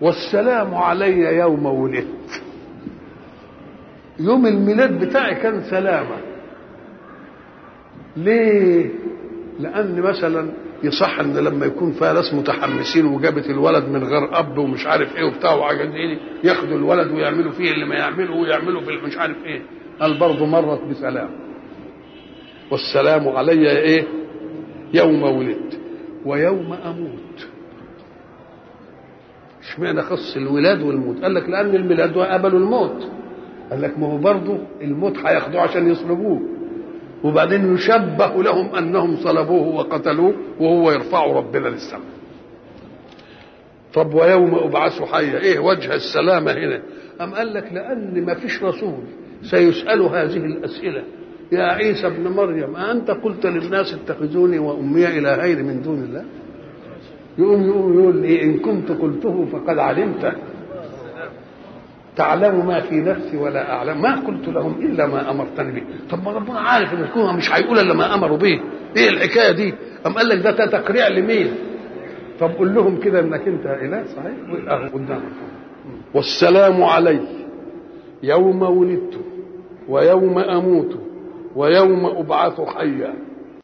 والسلام علي يوم ولدت يوم الميلاد بتاعي كان سلامة ليه لأن مثلا يصح ان لما يكون فيها ناس متحمسين وجابت الولد من غير اب ومش عارف ايه وبتاع وحاجات دي ياخدوا الولد ويعملوا فيه اللي ما يعمله ويعملوا في مش عارف ايه قال برضه مرت بسلام والسلام علي ايه يوم ولدت ويوم اموت اشمعنى خص الولاد والموت قال لك لان الميلاد قبلوا الموت قال لك ما هو برضه الموت هياخدوه عشان يصلبوه وبعدين يشبه لهم انهم صلبوه وقتلوه وهو يرفع ربنا للسماء طب ويوم ابعث حيا ايه وجه السلامه هنا ام قال لك لان ما فيش رسول سيسال هذه الاسئله يا عيسى ابن مريم أأنت قلت للناس اتخذوني وأمي إلهين من دون الله يقوم يقوم يقول إيه إن كنت قلته فقد علمته تعلم ما في نفسي ولا أعلم ما قلت لهم إلا ما أمرتني به طب ما ربنا عارف إن الكون مش هيقول إلا ما أمروا به إيه الحكاية دي أم قال لك ده تقريع لمين طب قول لهم كده إنك أنت إله صحيح قدامك والسلام علي يوم ولدت ويوم أموت ويوم أبعث حيا